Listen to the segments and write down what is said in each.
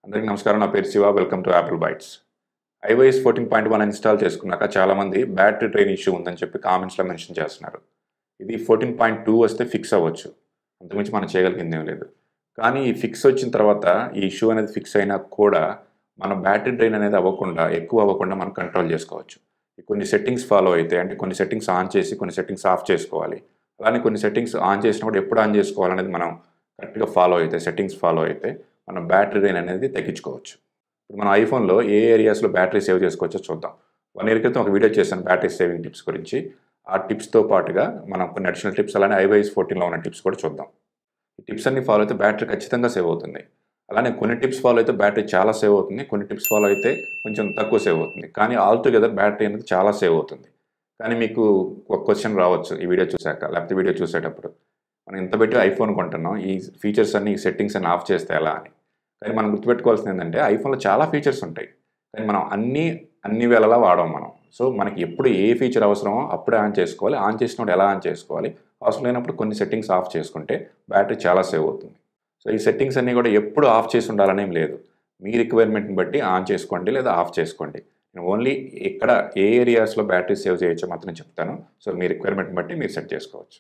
అందరికీ నమస్కారం నా పేరు Shiva welcome to Apple Bytes iOS fourteen point one install చేసుకున్నాక చాలామంది బ్యాటరీ ట్రైన్ ఇష్యూ ఉందని చెప్పి కామెంట్స్లో మెన్షన్ చేస్తున్నారు ఇది ఫోర్టీన్ పాయింట్ టూ వస్తే ఫిక్స్ అవ్వచ్చు అంతకుమించి మనం చేయగలిగింది ఏం లేదు కానీ ఈ ఫిక్స్ వచ్చిన తర్వాత ఈ ఇష్యూ అనేది ఫిక్స్ అయినా కూడా మన బ్యాటరీ డ్రైన్ అనేది అవ్వకుండా ఎక్కువ అవ్వకుండా మనం కంట్రోల్ చేసుకోవచ్చు కొన్ని సెట్టింగ్స్ ఫాలో అయితే అంటే కొన్ని సెట్టింగ్స్ ఆన్ చేసి కొన్ని సెట్టింగ్స్ ఆఫ్ చేసుకోవాలి అలానే కొన్ని సెట్టింగ్స్ ఆన్ చేసినప్పుడు ఎప్పుడు ఆన్ చేసుకోవాలనేది మనం కరెక్ట్గా ఫాలో అయితే సెట్టింగ్స్ ఫాలో అయితే మనం బ్యాటరీ డ్రైన్ అనేది తగ్గించుకోవచ్చు ఇప్పుడు మన ఐఫోన్లో ఏ ఏరియాస్లో బ్యాటరీ సేవ్ చేసుకోవచ్చో చూద్దాం వన్ ఇయర్ క్రితం ఒక వీడియో చేశాను బ్యాటరీ సేవింగ్ టిప్స్ గురించి ఆ టిప్స్తో పాటుగా మనం కొన్ని అడిషనల్ టిప్స్ అలానే ఐవైఎస్ ఫోర్టీన్లో ఉన్న టిప్స్ కూడా చూద్దాం ఈ టిప్స్ అన్ని ఫాలో అయితే బ్యాటరీ ఖచ్చితంగా సేవ్ అవుతుంది అలానే కొన్ని టిప్స్ ఫాలో అయితే బ్యాటరీ చాలా సేవ్ అవుతుంది కొన్ని టిప్స్ ఫాలో అయితే కొంచెం తక్కువ సేవ్ అవుతుంది కానీ ఆల్ టుగెదర్ బ్యాటరీ అనేది చాలా సేవ్ అవుతుంది కానీ మీకు ఒక క్వశ్చన్ రావచ్చు ఈ వీడియో చూశాక లేకపోతే వీడియో చూసేటప్పుడు మనం ఇంత పెట్టి ఐఫోన్ కొంటున్నాం ఈ ఫీచర్స్ అన్ని ఈ సెట్టింగ్స్ అన్ని ఆఫ్ చేస్తే ఎలా అని కానీ మనం గుర్తుపెట్టుకోవాల్సింది ఏంటంటే ఐఫోన్లో చాలా ఫీచర్స్ ఉంటాయి కానీ మనం అన్ని అన్ని వేళలా వాడాం మనం సో మనకి ఎప్పుడు ఏ ఫీచర్ అవసరమో అప్పుడే ఆన్ చేసుకోవాలి ఆన్ చేసినప్పుడు ఎలా ఆన్ చేసుకోవాలి అవసరం లేనప్పుడు కొన్ని సెట్టింగ్స్ ఆఫ్ చేసుకుంటే బ్యాటరీ చాలా సేవ్ అవుతుంది సో ఈ సెట్టింగ్స్ అన్నీ కూడా ఎప్పుడు ఆఫ్ చేసి ఉండాలనేం లేదు మీ రిక్వైర్మెంట్ని బట్టి ఆన్ చేసుకోండి లేదా ఆఫ్ చేసుకోండి నేను ఓన్లీ ఇక్కడ ఏ ఏరియాస్లో బ్యాటరీ సేవ్ చేయొచ్చో మాత్రం చెప్తాను సో మీ రిక్వైర్మెంట్ని బట్టి మీరు సెట్ చేసుకోవచ్చు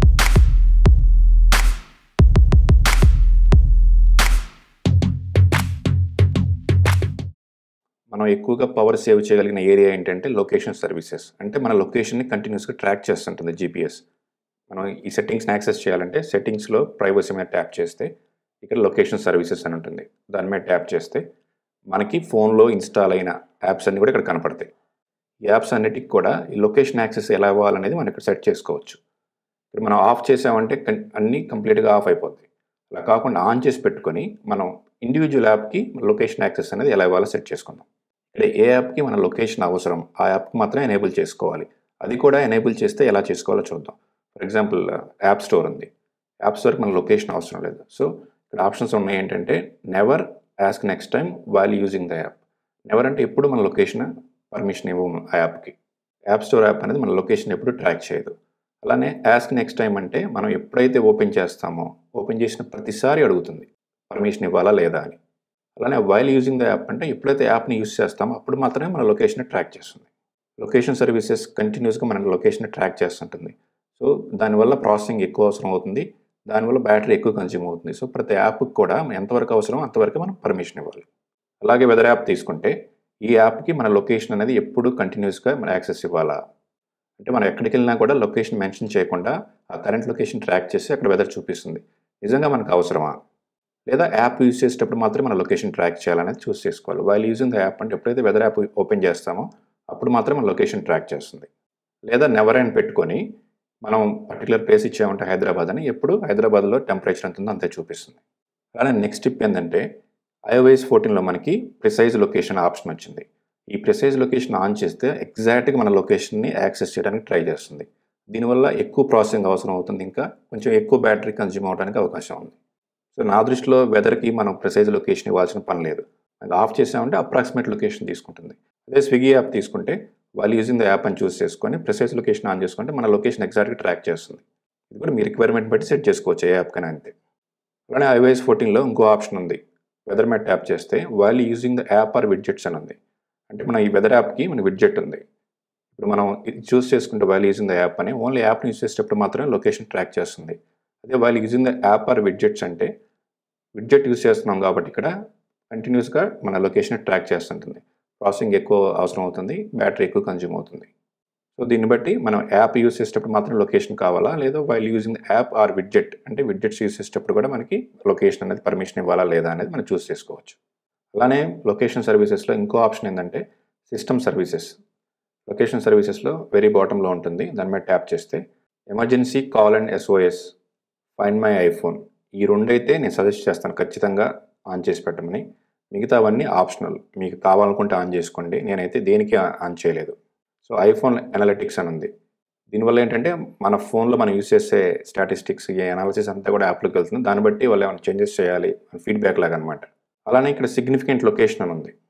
మనం ఎక్కువగా పవర్ సేవ్ చేయగలిగిన ఏరియా ఏంటంటే లొకేషన్ సర్వీసెస్ అంటే మన లొకేషన్ని కంటిన్యూస్గా ట్రాక్ చేస్తుంటుంది జీపీఎస్ మనం ఈ సెట్టింగ్స్ని యాక్సెస్ చేయాలంటే సెట్టింగ్స్లో ప్రైవసీ మీద ట్యాప్ చేస్తే ఇక్కడ లొకేషన్ సర్వీసెస్ అని ఉంటుంది దాని మీద ట్యాప్ చేస్తే మనకి ఫోన్లో ఇన్స్టాల్ అయిన యాప్స్ అన్నీ కూడా ఇక్కడ కనపడతాయి ఈ యాప్స్ అన్నిటికి కూడా ఈ లొకేషన్ యాక్సెస్ ఎలా ఇవ్వాలనేది మనం ఇక్కడ సెట్ చేసుకోవచ్చు ఇక్కడ మనం ఆఫ్ చేసామంటే అన్నీ కంప్లీట్గా ఆఫ్ అయిపోతాయి అలా కాకుండా ఆన్ చేసి పెట్టుకొని మనం ఇండివిజువల్ యాప్కి లొకేషన్ యాక్సెస్ అనేది ఎలా ఇవ్వాలో సెట్ చేసుకుందాం ఇక్కడ ఏ యాప్కి మన లొకేషన్ అవసరం ఆ యాప్కి మాత్రం ఎనేబుల్ చేసుకోవాలి అది కూడా ఎనేబుల్ చేస్తే ఎలా చేసుకోవాలో చూద్దాం ఫర్ ఎగ్జాంపుల్ యాప్ స్టోర్ ఉంది యాప్ స్టోర్కి మన లొకేషన్ అవసరం లేదు సో ఇక్కడ ఆప్షన్స్ ఉన్నాయి ఏంటంటే never ask next time while using the app never అంటే ఎప్పుడు మన లొకేషన్ పర్మిషన్ ఇవ్వము ఆ యాప్కి యాప్ స్టోర్ యాప్ అనేది మన లొకేషన్ ఎప్పుడు ట్రాక్ చేయదు అలానే యాస్క్ నెక్స్ట్ టైం అంటే మనం ఎప్పుడైతే ఓపెన్ చేస్తామో ఓపెన్ చేసిన ప్రతిసారి అడుగుతుంది పర్మిషన్ ఇవ్వాలా లేదా అని అలానే వైల్ యూజింగ్ ద యాప్ అంటే ఎప్పుడైతే యాప్ని యూస్ చేస్తామో అప్పుడు మాత్రమే మన లొకేషన్ ట్రాక్ చేస్తుంది లొకేషన్ సర్వీసెస్ కంటిన్యూస్గా మన లొకేషన్ ట్రాక్ చేస్తుంటుంది సో దానివల్ల ప్రాసెసింగ్ ఎక్కువ అవసరం అవుతుంది దానివల్ల బ్యాటరీ ఎక్కువ కన్జ్యూమ్ అవుతుంది సో ప్రతి యాప్కి కూడా ఎంతవరకు అవసరం అంతవరకు మనం పర్మిషన్ ఇవ్వాలి అలాగే వెదర్ యాప్ తీసుకుంటే ఈ యాప్కి మన లొకేషన్ అనేది ఎప్పుడు కంటిన్యూస్గా మన యాక్సెస్ ఇవ్వాలా అంటే మనం ఎక్కడికి వెళ్ళినా కూడా లొకేషన్ మెన్షన్ చేయకుండా ఆ కరెంట్ లొకేషన్ ట్రాక్ చేసి అక్కడ వెదర్ చూపిస్తుంది నిజంగా మనకు అవసరమా లేదా యాప్ యూజ్ చేసేటప్పుడు మాత్రమే మన లొకేషన్ ట్రాక్ చేయాలనేది చూస్ చేసుకోవాలి వైల్ యూజింగ్ ద యాప్ అంటే ఎప్పుడైతే వెదర్ యాప్ ఓపెన్ చేస్తామో అప్పుడు మాత్రం మన లొకేషన్ ట్రాక్ చేస్తుంది లేదా నెవర్ అండ్ పెట్టుకొని మనం పర్టికులర్ ప్లేస్ ఇచ్చామంటే హైదరాబాద్ అని ఎప్పుడు హైదరాబాద్లో టెంపరేచర్ ఎంత ఉందో అంతే చూపిస్తుంది అలానే నెక్స్ట్ టిప్ ఏంటంటే ఐఓఎస్ ఫోర్టీన్లో మనకి ప్రిసైజ్ లొకేషన్ ఆప్షన్ వచ్చింది ఈ ప్రిసైజ్ లొకేషన్ ఆన్ చేస్తే ఎగ్జాక్ట్గా మన లొకేషన్ని యాక్సెస్ చేయడానికి ట్రై చేస్తుంది దీనివల్ల ఎక్కువ ప్రాసెసింగ్ అవసరం అవుతుంది ఇంకా కొంచెం ఎక్కువ బ్యాటరీ కన్జ్యూమ్ అవడానికి అవకాశం ఉంది సో నా దృష్టిలో వెదర్కి మనం ప్రిసైజ్ లొకేషన్ ఇవ్వాల్సిన పని లేదు అది ఆఫ్ చేసామంటే అప్రాక్సిమేట్ లొకేషన్ తీసుకుంటుంది అదే స్విగ్గీ యాప్ తీసుకుంటే వాళ్ళు యూజింగ్ ద యాప్ అని చూస్ చేసుకొని ప్రిసైజ్ లొకేషన్ ఆన్ చేసుకుంటే మన లొకేషన్ ఎగ్జాక్ట్గా ట్రాక్ చేస్తుంది ఇది కూడా మీ రిక్వైర్మెంట్ బట్టి సెట్ చేసుకోవచ్చు ఏ యాప్ కన్నా అంతే అలానే ఐవైఎస్ ఫోర్టీన్లో ఇంకో ఆప్షన్ ఉంది వెదర్ మ్యాట్ ట్యాప్ చేస్తే వాళ్ళు using the app or widgets అని ఉంది అంటే మన ఈ వెదర్ యాప్కి మన విడ్జెట్ ఉంది ఇప్పుడు మనం ఇది చూస్ చేసుకుంటే వాళ్ళు యూజింగ్ ద యాప్ అని ఓన్లీ యాప్ని యూజ్ చేసేటప్పుడు మాత్రమే లొకేషన్ ట్రాక్ చేస్తుంది అదే వాళ్ళు using the app or widgets అంటే విడ్జెట్ యూజ్ చేస్తున్నాం కాబట్టి ఇక్కడ కంటిన్యూస్గా మన లొకేషన్ ట్రాక్ చేస్తుంటుంది ప్రాసెసింగ్ ఎక్కువ అవసరం అవుతుంది బ్యాటరీ ఎక్కువ కన్జ్యూమ్ అవుతుంది సో దీన్ని బట్టి మనం యాప్ యూజ్ చేసేటప్పుడు మాత్రం లొకేషన్ కావాలా లేదా while using app or widget అంటే విడ్జెట్స్ యూజ్ చేసేటప్పుడు కూడా మనకి లొకేషన్ అనేది పర్మిషన్ ఇవ్వాలా లేదా అనేది మనం చూస్ చేసుకోవచ్చు అలానే లొకేషన్ సర్వీసెస్లో ఇంకో ఆప్షన్ ఏంటంటే సిస్టమ్ సర్వీసెస్ లొకేషన్ సర్వీసెస్లో వెరీ బాటంలో ఉంటుంది దాని మీద ట్యాప్ చేస్తే emergency call and SOS find my iPhone ఈ రెండైతే నేను సజెస్ట్ చేస్తాను ఖచ్చితంగా ఆన్ చేసి పెట్టమని మిగతావన్నీ ఆప్షనల్ మీకు కావాలనుకుంటే ఆన్ చేసుకోండి నేనైతే దేనికి ఆన్ చేయలేదు సో ఐఫోన్ అనలిటిక్స్ అని ఉంది దీనివల్ల ఏంటంటే మన ఫోన్లో మనం యూస్ చేసే స్టాటిస్టిక్స్ ఈ అనాలిసిస్ అంతా కూడా యాప్లోకి వెళ్తుంది దాన్ని బట్టి వాళ్ళు ఏమైనా చేంజెస్ చేయాలి ఫీడ్బ్యాక్ లాగా అనమాట అలానే ఇక్కడ సిగ్నిఫికెంట్ లొకేషన్ అని ఉంది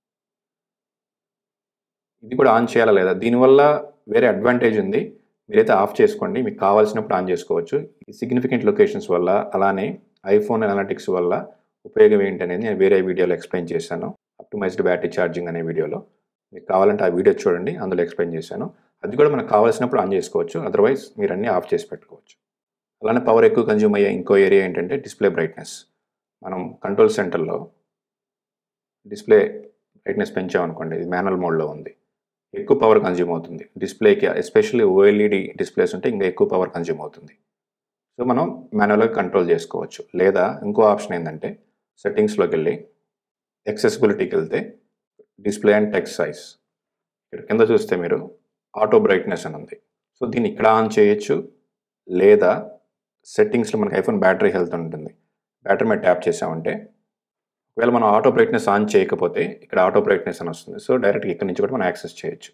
ఇది కూడా ఆన్ చేయాలా లేదా దీనివల్ల వేరే అడ్వాంటేజ్ ఉంది మీరైతే ఆఫ్ చేసుకోండి మీకు కావాల్సినప్పుడు ఆన్ చేసుకోవచ్చు ఈ సిగ్నిఫికెంట్ లొకేషన్స్ వల్ల అలానే ఐఫోన్ అనలిటిక్స్ వల్ల ఉపయోగం ఏంటి అనేది నేను వేరే వీడియోలో ఎక్స్ప్లెయిన్ చేశాను అప్టిమైజ్డ్ బ్యాటరీ ఛార్జింగ్ అనే వీడియోలో మీకు కావాలంటే ఆ వీడియో చూడండి అందులో ఎక్స్ప్లెయిన్ చేశాను అది కూడా మనకు కావాల్సినప్పుడు ఆన్ చేసుకోవచ్చు అదర్వైజ్ మీరు అన్నీ ఆఫ్ చేసి పెట్టుకోవచ్చు అలానే పవర్ ఎక్కువ కన్జ్యూమ్ అయ్యే ఇంకో ఏరియా ఏంటంటే డిస్ప్లే బ్రైట్నెస్ మనం కంట్రోల్ సెంటర్లో డిస్ప్లే బ్రైట్నెస్ పెంచామనుకోండి ఇది మాన్యువల్ మోడ్లో ఉంది ఎక్కువ పవర్ కన్జ్యూమ్ అవుతుంది డిస్ప్లేకి ఎస్పెషల్లీ ఓఎల్ఈడి డిస్ప్లేస్ ఉంటే ఇంకా ఎక్కువ పవర్ కన్జ్యూమ్ అవుతుంది సో మనం మాన్యువల్గా కంట్రోల్ చేసుకోవచ్చు లేదా ఇంకో ఆప్షన్ ఏంటంటే సెట్టింగ్స్లోకి వెళ్ళి యాక్సెసిబిలిటీకి వెళ్తే డిస్ప్లే అండ్ టెక్స్ట్ సైజ్ ఇక్కడ కింద చూస్తే మీరు ఆటో బ్రైట్నెస్ అని ఉంది సో దీన్ని ఇక్కడ ఆన్ చేయొచ్చు లేదా సెట్టింగ్స్లో మనకి ఐఫోన్ బ్యాటరీ హెల్త్ ఉంటుంది బ్యాటరీ మీద ట్యాప్ చేసామంటే ఒకవేళ మనం ఆటో బ్రైట్నెస్ ఆన్ చేయకపోతే ఇక్కడ ఆటో బ్రైట్నెస్ అని వస్తుంది సో డైరెక్ట్గా ఇక్కడ నుంచి కూడా మనం యాక్సెస్ చేయొచ్చు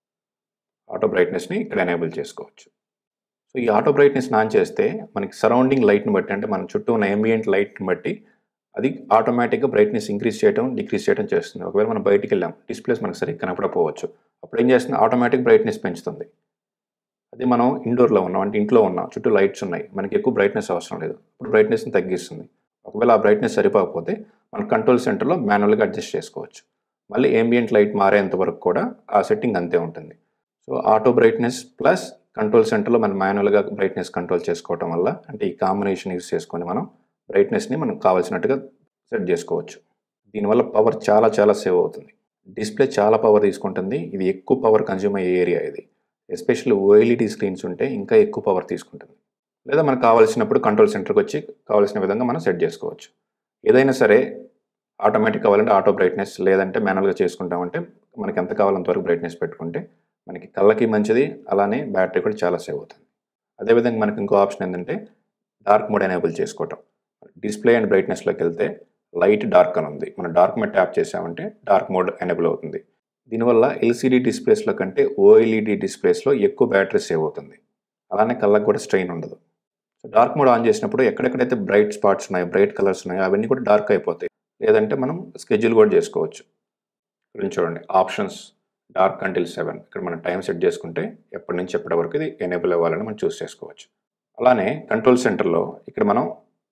ఆటో బ్రైట్నెస్ని ఇక్కడ ఎనేబుల్ చేసుకోవచ్చు సో ఈ ఆటో బ్రైట్నెస్ ఆన్ చేస్తే మనకి సరౌండింగ్ లైట్ని బట్టి అంటే మన చుట్టూ ఉన్న ఎంబియంట్ లైట్ని బట్టి అది ఆటోమేటిక్గా బ్రైట్నెస్ ఇంక్రీజ్ చేయడం డిక్రీజ్ చేయడం చేస్తుంది ఒకవేళ మనం బయటికి వెళ్ళాం డిస్ప్లేస్ మనకు సరిగ్గా కనపడకపోవచ్చు అప్పుడు ఏం చేస్తుంది ఆటోమేటిక్ బ్రైట్నెస్ పెంచుతుంది అదే మనం ఇండోర్లో ఉన్నాం అంటే ఇంట్లో ఉన్నాం చుట్టూ లైట్స్ ఉన్నాయి మనకి ఎక్కువ బ్రైట్నెస్ అవసరం లేదు అప్పుడు బ్రైట్నెస్ని తగ్గిస్తుంది ఒకవేళ ఆ బ్రైట్నెస్ సరిపోకపోతే మన కంట్రోల్ సెంటర్లో మాన్యువల్గా అడ్జస్ట్ చేసుకోవచ్చు మళ్ళీ ఏంబియంట్ లైట్ మారేంత వరకు కూడా ఆ సెట్టింగ్ అంతే ఉంటుంది so auto brightness plus control సెంటర్లో మనం మాన్యువల్గా బ్రైట్నెస్ కంట్రోల్ చేసుకోవటం వల్ల అంటే ఈ కాంబినేషన్ యూస్ చేసుకొని మనం బ్రైట్నెస్ని మనం కావాల్సినట్టుగా సెట్ చేసుకోవచ్చు దీనివల్ల పవర్ చాలా చాలా సేవ్ అవుతుంది డిస్ప్లే చాలా పవర్ తీసుకుంటుంది ఇది ఎక్కువ పవర్ కన్జ్యూమ్ అయ్యే ఏరియా ఇది ఎస్పెషల్లీ ఓఎల్ఈడి స్క్రీన్స్ ఉంటే ఇంకా ఎక్కువ పవర్ తీసుకుంటుంది లేదా మనకు కావాల్సినప్పుడు కంట్రోల్ సెంటర్కి వచ్చి కావాల్సిన విధంగా మనం సెట్ చేసుకోవచ్చు ఏదైనా సరే ఆటోమేటిక్ కావాలంటే ఆటో బ్రైట్నెస్ లేదంటే మాన్యువల్గా చేసుకుంటామంటే మనకి ఎంత కావాలంత వరకు బ్రైట్నెస్ పెట్టుకుంటే మనకి కళ్ళకి మంచిది అలానే బ్యాటరీ కూడా చాలా సేవ్ అవుతుంది అదేవిధంగా మనకి ఇంకో ఆప్షన్ ఏంటంటే డార్క్ మోడ్ ఎనేబుల్ చేసుకోవటం డిస్ప్లే అండ్ బ్రైట్నెస్లోకి వెళ్తే లైట్ డార్క్ అని ఉంది మనం డార్క్ మోడ్ ట్యాప్ చేసామంటే డార్క్ మోడ్ ఎనేబుల్ అవుతుంది దీనివల్ల ఎల్సిడి డిస్ప్లేస్లో కంటే ఓఎల్ఈడి డిస్ప్లేస్లో ఎక్కువ బ్యాటరీ సేవ్ అవుతుంది అలానే కళ్ళకు కూడా స్ట్రెయిన్ ఉండదు సో డార్క్ మోడ్ ఆన్ చేసినప్పుడు ఎక్కడెక్కడైతే బ్రైట్ స్పాట్స్ ఉన్నాయో బ్రైట్ కలర్స్ ఉన్నాయో అవన్నీ కూడా డార్క్ అయిపోతాయి లేదంటే మనం స్కెడ్యూల్ కూడా చేసుకోవచ్చు ఇక్కడ చూడండి ఆప్షన్స్ డార్క్ అంటిల్ సెవెన్ ఇక్కడ మనం టైం సెట్ చేసుకుంటే ఎప్పటి నుంచి ఎప్పటి వరకు ఇది ఎనేబుల్ అవ్వాలని మనం చూస్ చేసుకోవచ్చు అలానే కంట్రోల్ సెంటర్లో ఇక్కడ మనం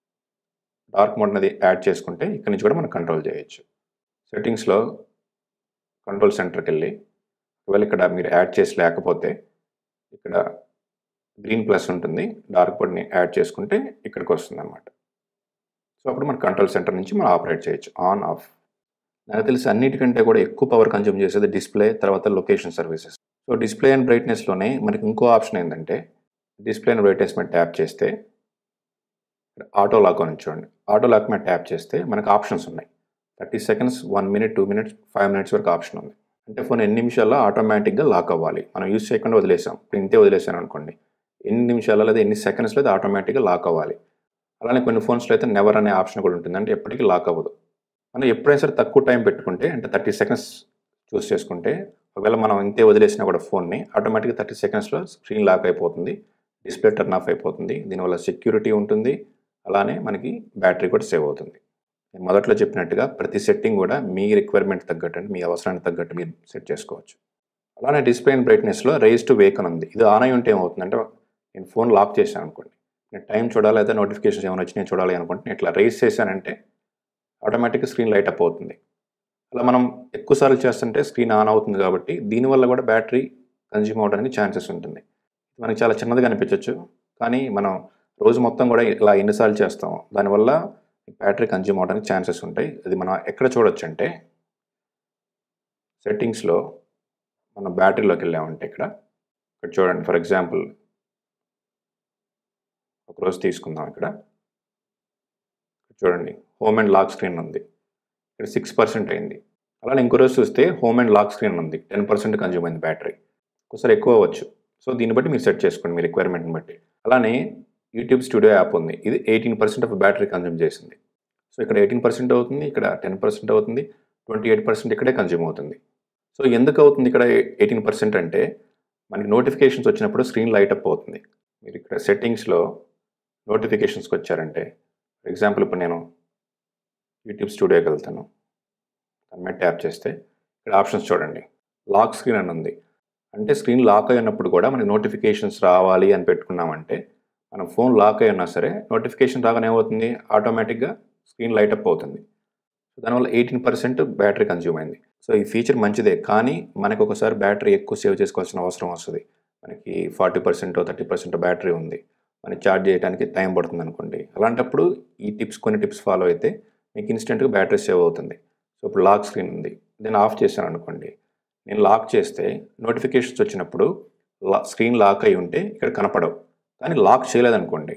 డార్క్ మోడ్ అనేది యాడ్ చేసుకుంటే ఇక్కడ నుంచి కూడా మనం కంట్రోల్ చేయొచ్చు సెట్టింగ్స్లో కంట్రోల్ సెంటర్కి వెళ్ళి ఒకవేళ ఇక్కడ మీరు యాడ్ చేసి లేకపోతే ఇక్కడ గ్రీన్ ప్లస్ ఉంటుంది డార్క్ మోడ్ని యాడ్ చేసుకుంటే ఇక్కడికి వస్తుంది అనమాట సో అప్పుడు మన కంట్రోల్ సెంటర్ నుంచి మనం ఆపరేట్ చేయొచ్చు ఆన్ ఆఫ్ నాకు తెలిసి అన్నిటికంటే కూడా ఎక్కువ పవర్ కన్జ్యూమ్ చేసేది డిస్ప్లే తర్వాత location services so display and బ్రైట్నెస్లోనే మనకి ఇంకో ఆప్షన్ ఏంటంటే డిస్ప్లే అండ్ బ్రైట్నెస్ మీద ట్యాప్ చేస్తే ఆటో లాక్ అని చూడండి ఆటో లాక్ మీద ట్యాప్ చేస్తే మనకు ఆప్షన్స్ ఉన్నాయి thirty seconds one minute two minutes five minutes వరకు ఆప్షన్ ఉంది అంటే ఫోన్ ఎన్ని నిమిషాల్లో ఆటోమేటిక్గా లాక్ అవ్వాలి మనం యూస్ చేయకుండా వదిలేసాం ఇప్పుడు ఇంతే వదిలేసాను అనుకోండి ఎన్ని నిమిషాల్లో లేదా ఎన్ని సెకండ్స్లో అది ఆటోమేటిక్గా లాక్ అవ్వాలి అలానే కొన్ని ఫోన్స్లో అయితే నెవర్ అనే ఆప్షన్ కూడా ఉంటుంది అంటే ఎప్పటికీ లాక్ అవ్వదు మనం ఎప్పుడైనా సరే తక్కువ టైం పెట్టుకుంటే అంటే థర్టీ సెకండ్స్ చూస్ చేసుకుంటే ఒకవేళ మనం ఇంతే వదిలేసినా కూడా ఫోన్ని ఆటోమేటిక్గా థర్టీ సెకండ్స్లో స్క్రీన్ లాక్ అయిపోతుంది డిస్ప్లే టర్న్ ఆఫ్ అయిపోతుంది దీనివల్ల సెక్యూరిటీ ఉంటుంది అలానే మనకి బ్యాటరీ కూడా సేవ్ అవుతుంది నేను మొదట్లో చెప్పినట్టుగా ప్రతి సెట్టింగ్ కూడా మీ రిక్వైర్మెంట్ తగ్గట్టు అంటే మీ అవసరానికి తగ్గట్టు మీరు సెట్ చేసుకోవచ్చు అలానే డిస్ప్లే అండ్ బ్రైట్నెస్లో రైజ్ టు వేక్ అని ఉంది ఇది ఆన్ అయి ఉంటే ఏమవుతుందంటే నేను ఫోన్ లాక్ చేశాను అనుకోండి నేను టైం చూడాలి అయితే నోటిఫికేషన్స్ ఏమైనా వచ్చి నేను చూడాలి అనుకుంటే నేను ఇట్లా రైజ్ చేశానంటే ఆటోమేటిక్గా స్క్రీన్ లైట్ అప్ అవుతుంది అలా మనం ఎక్కువసార్లు చేస్తుంటే స్క్రీన్ ఆన్ అవుతుంది కాబట్టి దీనివల్ల కూడా బ్యాటరీ కన్జ్యూమ్ అవడానికి ఛాన్సెస్ ఉంటుంది మనకి చాలా చిన్నదిగా అనిపించవచ్చు కానీ మనం రోజు మొత్తం కూడా ఇలా ఎన్నిసార్లు చేస్తాం దానివల్ల బ్యాటరీ కన్జ్యూమ్ అవడానికి ఛాన్సెస్ ఉంటాయి అది మనం ఎక్కడ చూడొచ్చు అంటే సెట్టింగ్స్లో మన బ్యాటరీలోకి వెళ్ళామంటే ఇక్కడ ఇక్కడ చూడండి ఫర్ ఎగ్జాంపుల్ ఒకరోజు తీసుకుందాం ఇక్కడ చూడండి హోమ్ అండ్ లాక్ స్క్రీన్ ఉంది ఇక్కడ సిక్స్ పర్సెంట్ అయింది అలానే ఇంకో రోజు చూస్తే హోమ్ అండ్ లాక్ స్క్రీన్ ఉంది టెన్ పర్సెంట్ కన్జ్యూమ్ అయింది బ్యాటరీ ఒకసారి ఎక్కువ అవ్వచ్చు సో దీన్ని బట్టి మీరు సెట్ చేసుకోండి మీ రిక్వైర్మెంట్ని బట్టి అలానే యూట్యూబ్ స్టూడియో యాప్ ఉంది ఇది eighteen percent of battery consume చేసింది సో ఇక్కడ ఎయిటీన్ పర్సెంట్ అవుతుంది ఇక్కడ టెన్ పర్సెంట్ అవుతుంది ట్వంటీ ఎయిట్ పర్సెంట్ ఇక్కడే కన్జ్యూమ్ అవుతుంది సో ఎందుకు అవుతుంది ఇక్కడ ఎయిటీన్ పర్సెంట్ అంటే మనకి నోటిఫికేషన్స్ వచ్చినప్పుడు స్క్రీన్ లైట్ అప్ అవుతుంది మీరు ఇక్కడ సెట్టింగ్స్లో నోటిఫికేషన్స్కి వచ్చారంటే ఫర్ ఎగ్జాంపుల్ ఇప్పుడు నేను యూట్యూబ్ స్టూడియోకి వెళ్తాను దాని మీద ట్యాప్ చేస్తే ఇక్కడ ఆప్షన్స్ చూడండి లాక్ స్క్రీన్ అని ఉంది అంటే స్క్రీన్ లాక్ అయి ఉన్నప్పుడు కూడా మనకి నోటిఫికేషన్స్ రావాలి అని పెట్టుకున్నామంటే మనం ఫోన్ లాక్ అయి ఉన్నా సరే నోటిఫికేషన్ రాగానే ఏమవుతుంది ఆటోమేటిక్గా స్క్రీన్ లైట్ అప్ అవుతుంది దానివల్ల ఎయిటీన్ పర్సెంట్ బ్యాటరీ కన్జ్యూమ్ అయింది సో ఈ ఫీచర్ మంచిదే కానీ మనకు ఒకసారి బ్యాటరీ ఎక్కువ సేవ్ చేసుకోవాల్సిన అవసరం వస్తుంది మనకి forty percent thirty percent battery ఉంది మనకి ఛార్జ్ చేయడానికి టైం పడుతుంది అనుకోండి అలాంటప్పుడు ఈ టిప్స్ కొన్ని టిప్స్ ఫాలో అయితే మీకు ఇన్స్టెంట్గా బ్యాటరీ సేవ్ అవుతుంది సో ఇప్పుడు లాక్ స్క్రీన్ ఉంది నేను ఆఫ్ చేశాను అనుకోండి నేను లాక్ చేస్తే నోటిఫికేషన్స్ వచ్చినప్పుడు లా స్క్రీన్ లాక్ అయి ఉంటే ఇక్కడ కనపడవు కానీ లాక్ చేయలేదనుకోండి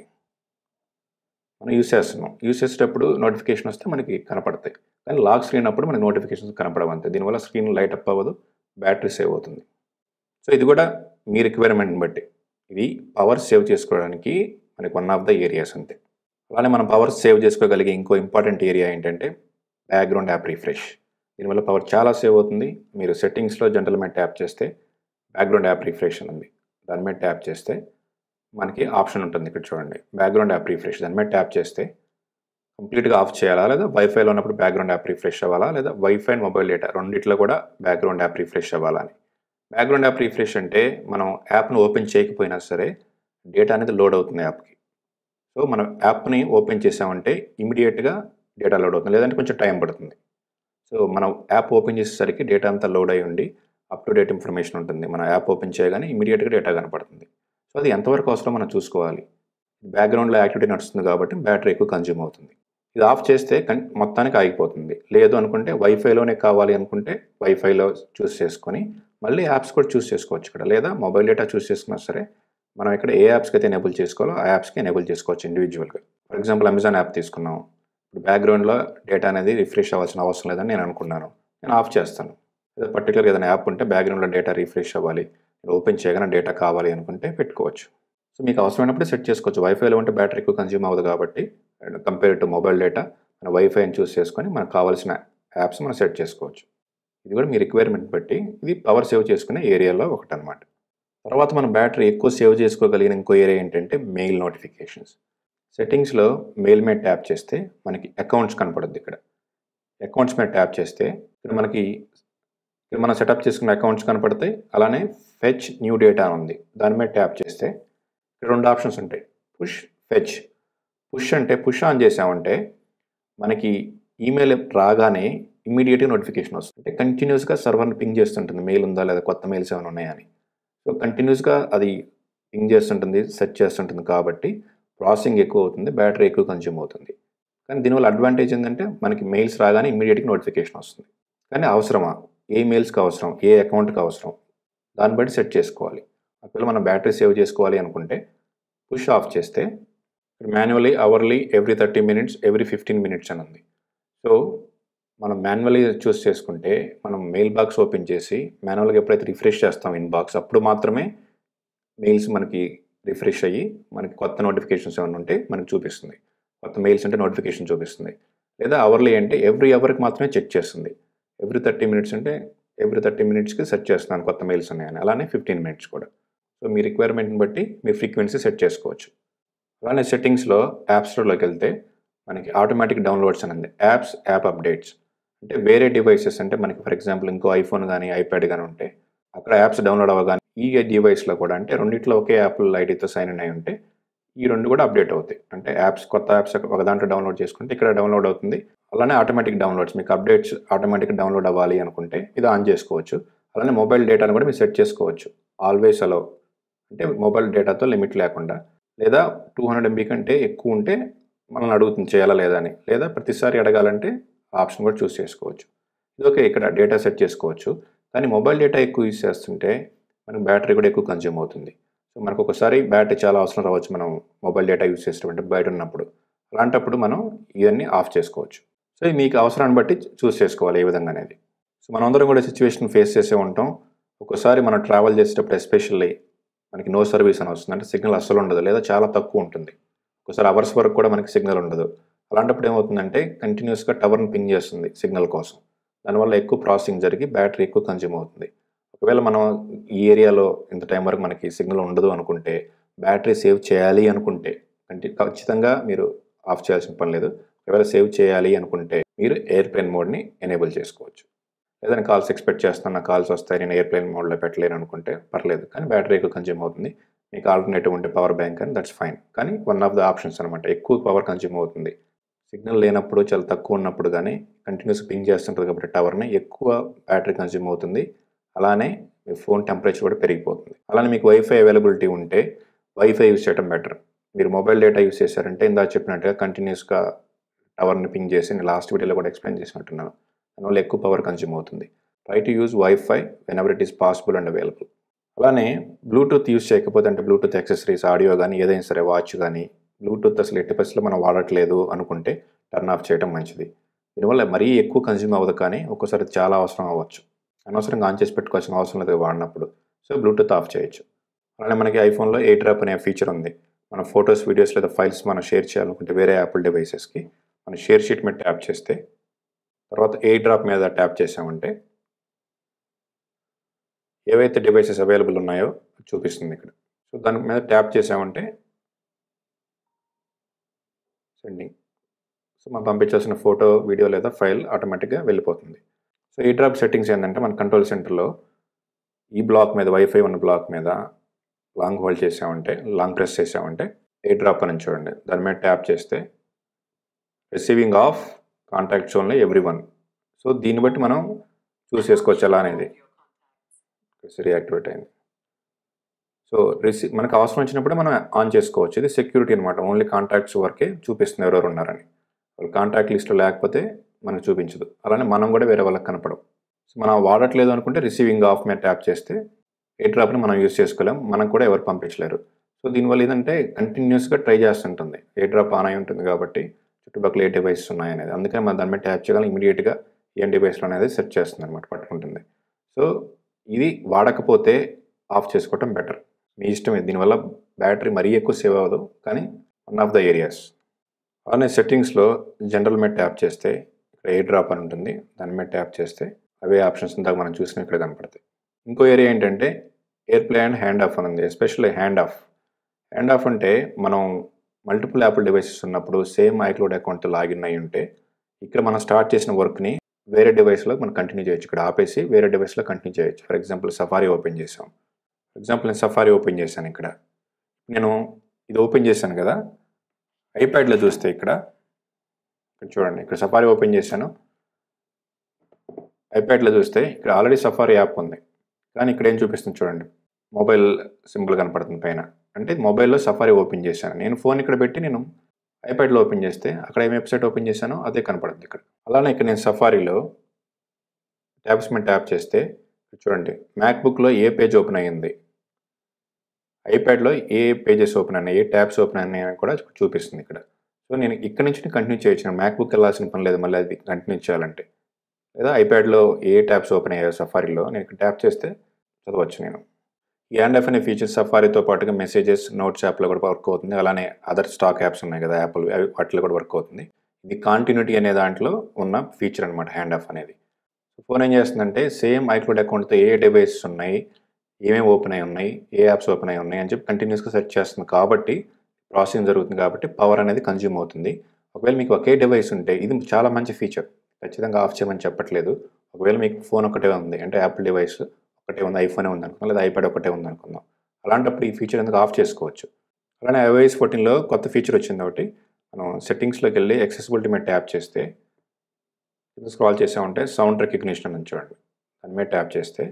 మనం యూస్ చేస్తున్నాం యూస్ చేసేటప్పుడు నోటిఫికేషన్ వస్తే మనకి కనపడతాయి కానీ లాక్ స్క్రీన్ అప్పుడు మనకి నోటిఫికేషన్స్ కనపడవు అంతే దీనివల్ల స్క్రీన్ లైట్ అప్ అవ్వదు బ్యాటరీ సేవ్ అవుతుంది సో ఇది కూడా మీ రిక్వైర్మెంట్ని బట్టి ఇది పవర్ సేవ్ చేసుకోవడానికి మనకి వన్ ఆఫ్ ద ఏరియాస్ అంతే అలానే మనం పవర్ సేవ్ చేసుకోగలిగే ఇంకో ఇంపార్టెంట్ ఏరియా ఏంటంటే బ్యాక్గ్రౌండ్ యాప్ రిఫ్రెష్ దీనివల్ల పవర్ చాలా సేవ్ అవుతుంది మీరు సెట్టింగ్స్లో జనరల్ మీద ట్యాప్ చేస్తే బ్యాక్గ్రౌండ్ యాప్ రిఫ్రెష్ అని ఉంది దాని మీద ట్యాప్ చేస్తే మనకి ఆప్షన్ ఉంటుంది ఇక్కడ చూడండి బ్యాక్గ్రౌండ్ యాప్ రిఫ్రెష్ దాని మీద ట్యాప్ చేస్తే కంప్లీట్గా ఆఫ్ చేయాలా లేదా వైఫైలో ఉన్నప్పుడు బ్యాక్గ్రౌండ్ యాప్ రిఫ్రెష్ అవ్వాలా లేదా వైఫై అండ్ మొబైల్ డేటా రెండిట్లో కూడా బ్యాక్గ్రౌండ్ యాప్ రిఫ్రెష్ అవ్వాలా అని బ్యాక్గ్రౌండ్ యాప్ రిఫ్రెష్ అంటే మనం యాప్ను ఓపెన్ చేయకపోయినా సరే డేటా అనేది లోడ్ అవుతుంది యాప్కి సో మనం యాప్ని ఓపెన్ చేసామంటే ఇమీడియట్గా డేటా లోడ్ అవుతుంది లేదంటే కొంచెం టైం పడుతుంది సో మనం యాప్ ఓపెన్ చేసేసరికి డేటా అంతా లోడ్ అయి ఉండి అప్ టు డేట్ ఇన్ఫర్మేషన్ ఉంటుంది మనం యాప్ ఓపెన్ చేయగానే ఇమీడియట్గా డేటా కనపడుతుంది సో అది ఎంతవరకు అవసరం మనం చూసుకోవాలి బ్యాక్గ్రౌండ్లో యాక్టివిటీ నడుస్తుంది కాబట్టి బ్యాటరీ ఎక్కువ కన్జ్యూమ్ అవుతుంది ఇది ఆఫ్ చేస్తే కన్ మొత్తానికి ఆగిపోతుంది లేదు అనుకుంటే వైఫైలోనే కావాలి అనుకుంటే వైఫైలో చూస్ చేసుకొని మళ్ళీ యాప్స్ కూడా చూస్ చేసుకోవచ్చు ఇక్కడ లేదా మొబైల్ డేటా చూస్ చేసుకున్నా సరే మనం ఇక్కడ ఏ యాప్స్కి అయితే ఎనేబుల్ చేసుకోవాలో ఆ యాప్స్కి ఎనేబుల్ చేసుకోవచ్చు ఇండివిజువల్గా ఫర్ ఎగ్జాంపుల్ అమెజాన్ యాప్ తీసుకున్నాం ఇప్పుడు బ్యాక్గ్రౌండ్లో డేటా అనేది రిఫ్రెష్ అవ్వాల్సిన అవసరం లేదని నేను అనుకున్నాను నేను ఆఫ్ చేస్తాను లేదా పర్టికులర్ ఏదైనా యాప్ ఉంటే బ్యాక్గ్రౌండ్లో డేటా రిఫ్రెష్ అవ్వాలి నేను ఓపెన్ చేయగానే డేటా కావాలి అనుకుంటే పెట్టుకోవచ్చు సో మీకు అవసరమైనప్పుడు సెట్ చేసుకోవచ్చు వైఫైలో ఉంటే బ్యాటరీ ఎక్కువ కన్జ్యూమ్ అవ్వదు కాబట్టి కంపేర్ టు మొబైల్ డేటా మన వైఫైని చూస్ చేసుకొని మనకు కావాల్సిన యాప్స్ మనం సెట్ చేసుకోవచ్చు ఇది కూడా మీ రిక్వైర్మెంట్ బట్టి ఇది పవర్ సేవ్ చేసుకునే ఏరియాలో ఒకటి అనమాట తర్వాత మనం బ్యాటరీ ఎక్కువ సేవ్ చేసుకోగలిగిన ఇంకో ఏరియా ఏంటంటే మెయిల్ నోటిఫికేషన్స్ సెట్టింగ్స్లో మెయిల్ మీద ట్యాప్ చేస్తే మనకి అకౌంట్స్ కనపడుద్ది ఇక్కడ అకౌంట్స్ మీద ట్యాప్ చేస్తే ఇక్కడ మనకి ఇక్కడ మనం సెటప్ చేసుకున్న అకౌంట్స్ కనపడతాయి అలానే ఫెచ్ న్యూ డేటా ఉంది దాని మీద ట్యాప్ చేస్తే ఇక్కడ రెండు ఆప్షన్స్ ఉంటాయి పుష్ ఫెచ్ పుష్ అంటే పుష్ ఆన్ చేసామంటే మనకి ఈమెయిల్ రాగానే ఇమీడియట్గా నోటిఫికేషన్ వస్తుంది అంటే కంటిన్యూస్గా సర్వర్ని పింగ్ చేస్తుంటుంది మెయిల్ ఉందా లేదా కొత్త మెయిల్స్ ఏమైనా ఉన్నాయని సో కంటిన్యూస్గా అది పింగ్ చేస్తుంటుంది సెర్చ్ చేస్తుంటుంది కాబట్టి ప్రాసెసింగ్ ఎక్కువ అవుతుంది బ్యాటరీ ఎక్కువ కన్జ్యూమ్ అవుతుంది కానీ దీనివల్ల అడ్వాంటేజ్ ఏంటంటే మనకి మెయిల్స్ రాగానే ఇమీడియట్గా నోటిఫికేషన్ వస్తుంది కానీ అవసరమా ఏ మెయిల్స్కి అవసరం ఏ అకౌంట్కి అవసరం దాన్ని బట్టి సెట్ చేసుకోవాలి ఒకవేళ మనం బ్యాటరీ సేవ్ చేసుకోవాలి అనుకుంటే పుష్ ఆఫ్ చేస్తే manually hourly every thirty minutes every fifteen minutes అని ఉంది సో మనం మాన్యువల్లీ చూస్ చేసుకుంటే మనం మెయిల్ బాక్స్ ఓపెన్ చేసి మాన్యువల్గా ఎప్పుడైతే రిఫ్రెష్ చేస్తాం ఇన్ బాక్స్ అప్పుడు మాత్రమే మెయిల్స్ మనకి రిఫ్రెష్ అయ్యి మనకి కొత్త నోటిఫికేషన్స్ ఏమైనా ఉంటే మనకి చూపిస్తుంది కొత్త మెయిల్స్ అంటే నోటిఫికేషన్ చూపిస్తుంది లేదా అవర్లీ అంటే ఎవ్రీ అవర్కి మాత్రమే చెక్ చేస్తుంది ఎవ్రీ థర్టీ మినిట్స్ అంటే ఎవ్రీ థర్టీ మినిట్స్కి సెట్ చేస్తున్నాను కొత్త మెయిల్స్ ఉన్నాయని అలానే ఫిఫ్టీన్ మినిట్స్ కూడా సో మీ రిక్వైర్మెంట్ని బట్టి మీ ఫ్రీక్వెన్సీ సెట్ చేసుకోవచ్చు అలానే సెట్టింగ్స్లో యాప్ స్టోర్లోకి వెళ్తే మనకి ఆటోమేటిక్ డౌన్లోడ్స్ అని ఉంది యాప్స్ యాప్ అప్డేట్స్ అంటే వేరే డివైసెస్ అంటే మనకి ఫర్ ఎగ్జాంపుల్ ఇంకో ఐఫోన్ కానీ ఐప్యాడ్ కానీ ఉంటే అక్కడ యాప్స్ డౌన్లోడ్ అవ్వగానే ఈ డివైస్లో కూడా అంటే రెండిట్లో ఒకే యాప్ల ఐడితో సైన్ ఇన్ అయి ఉంటే ఈ రెండు కూడా అప్డేట్ అవుతాయి అంటే యాప్స్ కొత్త యాప్స్ ఒక దాంట్లో డౌన్లోడ్ చేసుకుంటే ఇక్కడ డౌన్లోడ్ అవుతుంది అలానే ఆటోమేటిక్ డౌన్లోడ్స్ మీకు అప్డేట్స్ ఆటోమేటిక్ డౌన్లోడ్ అవ్వాలి అనుకుంటే ఇది ఆన్ చేసుకోవచ్చు అలానే మొబైల్ డేటాను కూడా మీరు సెట్ చేసుకోవచ్చు ఆల్వేస్ అలో అంటే మొబైల్ డేటాతో లిమిట్ లేకుండా లేదా టూ హండ్రెడ్ ఎంబీ కంటే ఎక్కువ ఉంటే మనల్ని అడుగుతుంది చేయాలా లేదా అని లేదా ప్రతిసారి అడగాలంటే ఆప్షన్ కూడా చూస్ చేసుకోవచ్చు ఇది ఓకే ఇక్కడ డేటా సెట్ చేసుకోవచ్చు కానీ మొబైల్ డేటా ఎక్కువ యూస్ చేస్తుంటే మనకు బ్యాటరీ కూడా ఎక్కువ కన్జ్యూమ్ అవుతుంది సో మనకు ఒకసారి బ్యాటరీ చాలా అవసరం రావచ్చు మనం మొబైల్ డేటా యూస్ చేసేటప్పుడు బయట ఉన్నప్పుడు అలాంటప్పుడు మనం ఇవన్నీ ఆఫ్ చేసుకోవచ్చు సో ఇది మీకు అవసరాన్ని బట్టి చూస్ చేసుకోవాలి ఏ విధంగా అనేది సో మనందరం కూడా సిచ్యువేషన్ ఫేస్ చేసే ఉంటాం ఒక్కోసారి మనం ట్రావెల్ చేసేటప్పుడు ఎస్పెషల్లీ మనకి నో సర్వీస్ అని వస్తుంది అంటే సిగ్నల్ అస్సలు ఉండదు లేదా చాలా తక్కువ ఉంటుంది ఒకసారి అవర్స్ వరకు కూడా మనకి సిగ్నల్ ఉండదు అలాంటప్పుడు ఏమవుతుందంటే కంటిన్యూస్గా టవర్ని పింగ్ చేస్తుంది సిగ్నల్ కోసం దానివల్ల ఎక్కువ ప్రాసెసింగ్ జరిగి బ్యాటరీ ఎక్కువ కన్జ్యూమ్ అవుతుంది ఒకవేళ మనం ఈ ఏరియాలో ఇంత టైం వరకు మనకి సిగ్నల్ ఉండదు అనుకుంటే బ్యాటరీ సేవ్ చేయాలి అనుకుంటే అంటే ఖచ్చితంగా మీరు ఆఫ్ చేయాల్సిన పని లేదు ఒకవేళ సేవ్ చేయాలి అనుకుంటే మీరు ఎయిర్ప్లేన్ మోడ్ని ఎనేబుల్ చేసుకోవచ్చు ఏదైనా కాల్స్ ఎక్స్పెక్ట్ చేస్తున్నా కాల్స్ వస్తాయి నేను ఎయిర్ప్లేన్ మోడ్లో పెట్టలేను అనుకుంటే పర్లేదు కానీ బ్యాటరీ ఎక్కువ కన్జ్యూమ్ అవుతుంది మీకు ఆల్టర్నేటివ్ ఉంటే పవర్ బ్యాంక్ అని దట్స్ ఫైన్ కానీ వన్ ఆఫ్ ద ఆప్షన్స్ అనమాట ఎక్కువ పవర్ కన్జ్యూమ్ అవుతుంది సిగ్నల్ లేనప్పుడు చాలా తక్కువ ఉన్నప్పుడు కానీ కంటిన్యూస్ పింగ్ చేస్తుంటుంది కాబట్టి టవర్ని ఎక్కువ బ్యాటరీ కన్జ్యూమ్ అవుతుంది అలానే మీ ఫోన్ టెంపరేచర్ కూడా పెరిగిపోతుంది అలానే మీకు వైఫై అవైలబిలిటీ ఉంటే వైఫై యూస్ చేయడం బెటర్ మీరు మొబైల్ డేటా యూస్ చేశారంటే ఇందా చెప్పినట్టుగా కంటిన్యూస్గా టవర్ని పింగ్ చేసి నేను లాస్ట్ వీడియోలో కూడా ఎక్స్ప్లెయిన్ చేసినట్టున్నాను దానివల్ల ఎక్కువ పవర్ కన్జ్యూమ్ అవుతుంది try to use wifi whenever it is possible and available అలానే బ్లూటూత్ యూస్ చేయకపోతే అంటే బ్లూటూత్ యాక్సెసరీస్ ఆడియో కానీ ఏదైనా సరే వాచ్ కానీ బ్లూటూత్ అసలు ఎట్టి పరిస్థితుల్లో మనం వాడట్లేదు అనుకుంటే టర్న్ ఆఫ్ చేయడం మంచిది దీనివల్ల మరీ ఎక్కువ కన్జ్యూమ్ అవ్వదు కానీ ఒక్కోసారి చాలా అవసరం అవ్వచ్చు అనవసరంగా ఆన్ చేసి పెట్టుకోవాల్సిన అవసరం లేదు వాడినప్పుడు సో బ్లూటూత్ ఆఫ్ చేయొచ్చు అలానే మనకి ఐఫోన్లో ఏ డ్రాప్ అనే ఫీచర్ ఉంది మన ఫొటోస్ వీడియోస్ లేదా ఫైల్స్ మనం షేర్ చేయాలనుకుంటే వేరే యాపిల్ డివైసెస్కి మనం షేర్ షీట్ మీద ట్యాప్ చేస్తే తర్వాత ఏ డ్రాప్ మీద ట్యాప్ చేసామంటే ఏవైతే డివైసెస్ అవైలబుల్ ఉన్నాయో చూపిస్తుంది ఇక్కడ సో దాని మీద ట్యాప్ చేసామంటే సెండింగ్ సో మనం పంపించాల్సిన ఫోటో వీడియో లేదా ఫైల్ ఆటోమేటిక్గా వెళ్ళిపోతుంది సో ఈ డ్రాప్ సెట్టింగ్స్ ఏంటంటే మన కంట్రోల్ సెంటర్లో ఈ బ్లాక్ మీద వైఫై ఉన్న బ్లాక్ మీద లాంగ్ హోల్డ్ చేసామంటే లాంగ్ ప్రెస్ చేసామంటే ఏ డ్రాప్ అని చూడండి దాని మీద ట్యాప్ చేస్తే receiving off contacts only everyone so దీన్ని బట్టి మనం చూస్ చేసుకోవచ్చు ఎలా అనేది రియాక్టివేట్ అయింది సో రిసీ మనకు అవసరం వచ్చినప్పుడే మనం ఆన్ చేసుకోవచ్చు ఇది సెక్యూరిటీ అనమాట ఓన్లీ కాంటాక్ట్స్ వరకే చూపిస్తుంది ఎవరెవరు ఉన్నారని వాళ్ళు కాంటాక్ట్ లిస్ట్లో లేకపోతే మనకు చూపించదు అలానే మనం కూడా వేరే వాళ్ళకి కనపడం సో మనం వాడట్లేదు అనుకుంటే రిసీవింగ్ ఆఫ్ మీద ట్యాప్ చేస్తే ఏ డ్రాప్ని మనం యూస్ చేసుకోలేం మనం కూడా ఎవరు పంపించలేరు సో దీనివల్ల ఏంటంటే కంటిన్యూస్గా ట్రై చేస్తుంటుంది ఏ డ్రాప్ ఆన్ అయి ఉంటుంది కాబట్టి చుట్టుపక్కల ఏ డివైసెస్ ఉన్నాయనేది అందుకని మనం దాని మీద ట్యాప్ చేయగలం ఇమీడియట్గా ఏం డివైస్లో అనేది సెట్ చేస్తుంది అనమాట పట్టుకుంటుంది సో ఇది వాడకపోతే ఆఫ్ చేసుకోవటం బెటర్ మీ ఇష్టం ఇది దీనివల్ల బ్యాటరీ మరీ ఎక్కువ సేవ్ అవ్వదు కానీ వన్ ఆఫ్ ద ఏరియాస్ అలానే సెట్టింగ్స్లో జనరల్ మీద ట్యాప్ చేస్తే ఇక్కడ ఏ డ్రాప్ అని ఉంటుంది దాని మీద ట్యాప్ చేస్తే అవే ఆప్షన్స్ ఇందాక మనం చూసిన ఇక్కడ కనపడతాయి ఇంకో ఏరియా ఏంటంటే AirPlay and Handoff అని ఉంది especially Handoff Handoff అంటే మనం మల్టిపుల్ యాపిల్ డివైసెస్ ఉన్నప్పుడు సేమ్ ఐక్లౌడ్ అకౌంట్తో లాగిన్ అయి ఉంటే ఇక్కడ మనం స్టార్ట్ చేసిన వర్క్ని వేరే డివైస్లో మనం కంటిన్యూ చేయొచ్చు ఇక్కడ ఆపేసి వేరే డివైస్లో కంటిన్యూ చేయొచ్చు ఫర్ ఎగ్జాంపుల్ సఫారీ ఓపెన్ చేసాం ఫర్ ఎగ్జాంపుల్ నేను సఫారీ ఓపెన్ చేశాను ఇక్కడ నేను ఇది ఓపెన్ చేశాను కదా ఐప్యాడ్లో చూస్తే ఇక్కడ ఇక్కడ చూడండి ఇక్కడ సఫారీ ఓపెన్ చేశాను ఐప్యాడ్లో చూస్తే ఇక్కడ ఆల్రెడీ సఫారీ యాప్ ఉంది కానీ ఇక్కడ ఏం చూపిస్తుంది చూడండి మొబైల్ సింబల్ కనపడుతుంది పైన అంటే మొబైల్లో సఫారీ ఓపెన్ చేశాను నేను ఫోన్ ఇక్కడ పెట్టి నేను ఐప్యాడ్లో ఓపెన్ చేస్తే అక్కడ ఏం వెబ్సైట్ ఓపెన్ చేశానో అదే కనపడుతుంది ఇక్కడ అలానే ఇక్కడ నేను సఫారీలో ట్యాబ్స్ మీద ట్యాప్ చేస్తే చూడండి మ్యాక్బుక్లో ఏ పేజ్ ఓపెన్ అయ్యింది ఐప్యాడ్లో ఏ పేజెస్ ఓపెన్ అయినాయి ఏ ట్యాబ్స్ ఓపెన్ అయినాయి అని కూడా చూపిస్తుంది ఇక్కడ సో నేను ఇక్కడ నుంచి కంటిన్యూ చేయొచ్చు మ్యాక్బుక్ వెళ్ళాల్సిన పని లేదు మళ్ళీ అది కంటిన్యూ చేయాలంటే లేదా ఐప్యాడ్లో ఏ ట్యాబ్స్ ఓపెన్ అయ్యాయో సఫారీలో నేను ఇక్కడ ట్యాప్ చేస్తే చదవచ్చు నేను ఈ హ్యాండ్ ఎఫ్ అనే ఫీచర్స్ సఫారీతో పాటుగా మెసేజెస్ నోట్స్ యాప్లో కూడా వర్క్ అవుతుంది అలానే అదర్ స్టాక్ యాప్స్ ఉన్నాయి కదా యాప్లు అవి వాటిలో కూడా వర్క్ అవుతుంది ఇది కాంటిన్యూటీ అనే దాంట్లో ఉన్న ఫీచర్ అనమాట హ్యాండ్ ఆఫ్ అనేది ఫోన్ ఏం చేస్తుందంటే సేమ్ ఐక్లౌడ్ అకౌంట్తో ఏ డివైసెస్ ఉన్నాయి ఏమేమి ఓపెన్ అయి ఉన్నాయి ఏ యాప్స్ ఓపెన్ అయి ఉన్నాయి అని చెప్పి కంటిన్యూస్గా సెర్చ్ చేస్తుంది కాబట్టి ప్రాసెసింగ్ జరుగుతుంది కాబట్టి పవర్ అనేది కన్జ్యూమ్ అవుతుంది ఒకవేళ మీకు ఒకే డివైస్ ఉంటే ఇది చాలా మంచి ఫీచర్ ఖచ్చితంగా ఆఫ్ చేయమని చెప్పట్లేదు ఒకవేళ మీకు ఫోన్ ఒకటే ఉంది అంటే యాపిల్ డివైస్ ఒకటే ఉంది ఐఫోనే ఉంది అనుకుందాం లేదా ఐప్యాడ్ ఒకటే ఉంది అనుకుందాం అలాంటప్పుడు ఈ ఫీచర్ ఎందుకు ఆఫ్ చేసుకోవచ్చు అలానే ఐఓఎస్ ఫోర్టీన్లో కొత్త ఫీచర్ వచ్చింది ఒకటి మనం సెట్టింగ్స్లోకి వెళ్ళి యాక్సెసిబిలిటీ మీద ట్యాప్ చేస్తే స్క్రాల్ చేసామంటే సౌండ్ రికగ్నిషన్ అని చూడండి దాని మీద ట్యాప్ చేస్తే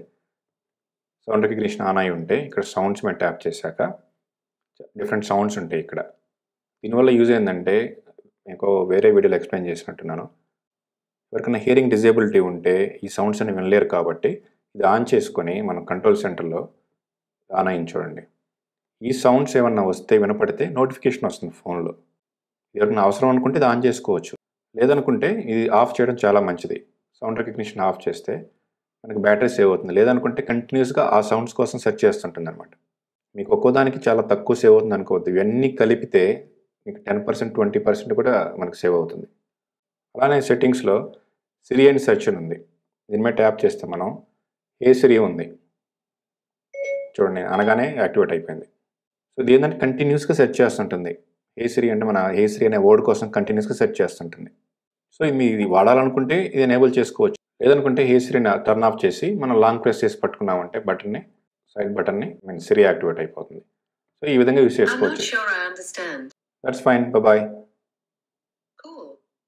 సౌండ్ రికగ్నిషన్ ఆన్ అయి ఉంటే ఇక్కడ సౌండ్స్ మీద ట్యాప్ చేశాక డిఫరెంట్ సౌండ్స్ ఉంటాయి ఇక్కడ దీనివల్ల యూజ్ ఏంటంటే మీకు వేరే వీడియోలో ఎక్స్ప్లెయిన్ చేసినట్టున్నాను ఎవరికైనా హియరింగ్ డిజేబిలిటీ ఉంటే ఈ సౌండ్స్ అని వినలేరు కాబట్టి ఇది ఆన్ చేసుకొని మనం కంట్రోల్ సెంటర్లో ఆన్ అయ్యి చూడండి ఈ సౌండ్స్ ఏమన్నా వస్తే వినపడితే నోటిఫికేషన్ వస్తుంది ఫోన్లో ఎవరికైనా అవసరం అనుకుంటే ఇది ఆన్ చేసుకోవచ్చు లేదనుకుంటే ఇది ఆఫ్ చేయడం చాలా మంచిది సౌండ్ రికగ్నిషన్ ఆఫ్ చేస్తే మనకి బ్యాటరీ సేవ్ అవుతుంది లేదనుకుంటే కంటిన్యూస్గా ఆ సౌండ్స్ కోసం సెర్చ్ చేస్తుంటుంది అనమాట మీకు ఒక్కోదానికి చాలా తక్కువ సేవ్ అవుతుంది అనుకోవద్దు ఇవన్నీ కలిపితే మీకు టెన్ పర్సెంట్ ట్వంటీ పర్సెంట్ కూడా మనకు సేవ్ అవుతుంది అలానే సెట్టింగ్స్లో సిరి అండ్ సెర్చ్ అని ఉంది దీని మీద ట్యాప్ చేస్తే మనం ఏ సిరి ఉంది చూడండి అనగానే యాక్టివేట్ అయిపోయింది సో ఇది ఏంటంటే కంటిన్యూస్గా సెర్చ్ చేస్తుంటుంది ఏ సిరి అంటే మన ఏ సిరి అనే వర్డ్ కోసం కంటిన్యూస్గా సెర్చ్ చేస్తుంటుంది సో ఇది ఇది వాడాలనుకుంటే ఇది ఎనేబుల్ చేసుకోవచ్చు లేదనుకుంటే ఏ సిరిని టర్న్ ఆఫ్ చేసి మనం లాంగ్ ప్రెస్ చేసి పట్టుకున్నామంటే బటన్ని సైడ్ బటన్ని మీన్ సిరి యాక్టివేట్ అయిపోతుంది సో ఈ విధంగా యూస్ I'm not చేసుకోవచ్చు sure I understand. That's fine bye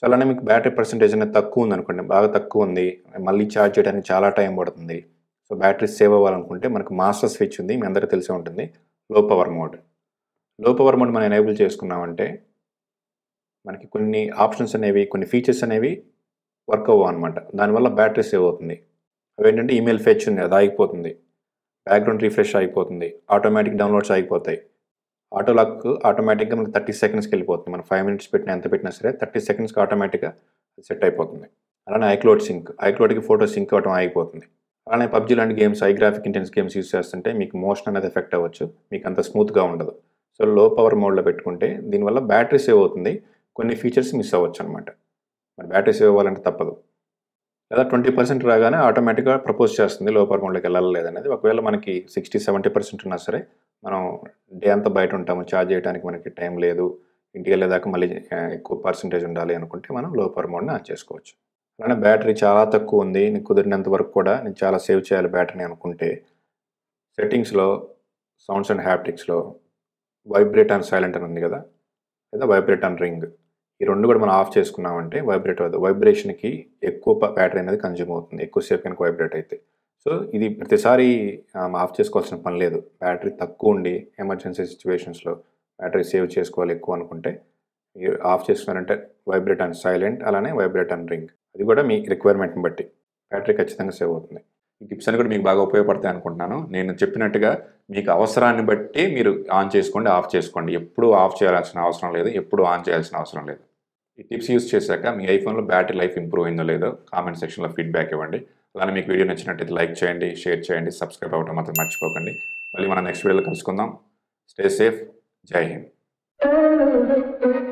so అలానే మీకు బ్యాటరీ పర్సంటేజ్ అనేది తక్కువ ఉంది అనుకోండి బాగా తక్కువ ఉంది మళ్ళీ ఛార్జ్ చేయడానికి చాలా టైం పడుతుంది సో బ్యాటరీ సేవ్ అవ్వాలనుకుంటే మనకు మాస్టర్ స్విచ్ ఉంది మీ అందరికీ తెలిసే ఉంటుంది low power mode low power mode మనం ఎనేబుల్ చేసుకున్నామంటే మనకి కొన్ని ఆప్షన్స్ అనేవి కొన్ని ఫీచర్స్ అనేవి వర్క్ అవ్వవు అనమాట దానివల్ల బ్యాటరీ సేవ్ అవుతుంది అవి ఏంటంటే ఈమెయిల్ ఫెచ్ ఉంది అది ఆగిపోతుంది బ్యాక్గ్రౌండ్ రిఫ్రెష్ అయిపోతుంది ఆటోమేటిక్ డౌన్లోడ్స్ అయిపోతాయి ఆటో లాక్ ఆటోమేటిక్గా మనకి థర్టీ సెకండ్స్కి వెళ్ళిపోతుంది మనం ఫైవ్ మినిట్స్ పెట్టినా ఎంత పెట్టినా సరే థర్టీ సెకండ్స్కి ఆటోమేటిక్గా సెట్ అయిపోతుంది అలానే ఐక్లోడ్ సింక్ ఐక్లోడ్కి ఫోటో సింక్ అవ్వడం అయిపోతుంది అలానే పబ్జీ లాంటి games high graphic intense games use చేస్తుంటే మీకు మోషన్ అనేది ఎఫెక్ట్ అవ్వచ్చు మీకు అంత స్మూత్గా ఉండదు సో లో పవర్ మోడ్లో పెట్టుకుంటే దీనివల్ల బ్యాటరీ సేవ్ అవుతుంది కొన్ని ఫీచర్స్ మిస్ అవ్వచ్చు అనమాట మరి బ్యాటరీ సేవ్ అవ్వాలంటే తప్పదు లేదా ట్వంటీ పర్సెంట్ రాగానే ఆటోమేటిక్గా ప్రపోజ్ చేస్తుంది లో పవర్ మోడ్లోకి వెళ్ళాలి లేదనేది ఒకవేళ మనకి సిక్స్టీ సెవెంటీ పర్సెంట్ ఉన్నా సరే మనం డే అంతా బయట ఉంటాము ఛార్జ్ చేయడానికి మనకి టైం లేదు ఇంటికి వెళ్ళేదాకా మళ్ళీ ఆ, ఎక్కువ పర్సంటేజ్ ఉండాలి అనుకుంటే మనం లో పవర్ మోడ్ని ఆన్ చేసుకోవచ్చు అలానే బ్యాటరీ చాలా తక్కువ ఉంది నీకు కుదిరినంత వరకు కూడా నేను చాలా సేవ్ చేయాలి బ్యాటరీని అనుకుంటే సెట్టింగ్స్లో సౌండ్స్ అండ్ హ్యాప్టిక్స్లో వైబ్రేట్ అండ్ సైలెంట్ అని ఉంది కదా లేదా వైబ్రేట్ అండ్ రింగ్ ఈ రెండు కూడా మనం ఆఫ్ చేసుకున్నామంటే వైబ్రేట్ అవుతుంది వైబ్రేషన్కి ఎక్కువ బ్యాటరీ అనేది కన్జ్యూమ్ అవుతుంది ఎక్కువసేపు కనుక వైబ్రేట్ అయితే సో ఇది ప్రతిసారి ఆమ్, ఆఫ్ చేసుకోవాల్సిన పని లేదు బ్యాటరీ తక్కువ ఉండి ఎమర్జెన్సీ సిచ్యువేషన్స్లో బ్యాటరీ సేవ్ చేసుకోవాలి ఎక్కువ అనుకుంటే మీరు ఆఫ్ చేసుకున్నారంటే వైబ్రేట్ అండ్ సైలెంట్ అలానే వైబ్రేట్ అండ్ రింగ్ అది కూడా మీ రిక్వైర్మెంట్ని బట్టి బ్యాటరీ ఖచ్చితంగా సేవ్ అవుతుంది ఈ టిప్స్ అని కూడా మీకు బాగా ఉపయోగపడతాయి అనుకుంటున్నాను నేను చెప్పినట్టుగా మీకు అవసరాన్ని బట్టి మీరు ఆన్ చేసుకోండి ఆఫ్ చేసుకోండి ఎప్పుడు ఆఫ్ చేయాల్సిన అవసరం లేదు ఎప్పుడు ఆన్ చేయాల్సిన అవసరం లేదు ఈ టిప్స్ యూస్ చేశాక మీ ఐఫోన్లో బ్యాటరీ లైఫ్ ఇంప్రూవ్ అయిందో లేదో కామెంట్ సెక్షన్లో ఫీడ్బ్యాక్ ఇవ్వండి అలానే మీకు వీడియో నచ్చినట్టయితే లైక్ చేయండి షేర్ చేయండి సబ్స్క్రైబ్ అవ్వడం మాత్రం మర్చిపోకండి మళ్ళీ మనం నెక్స్ట్ వీడియోలో కలుసుకుందాం స్టే సేఫ్ జై హింద్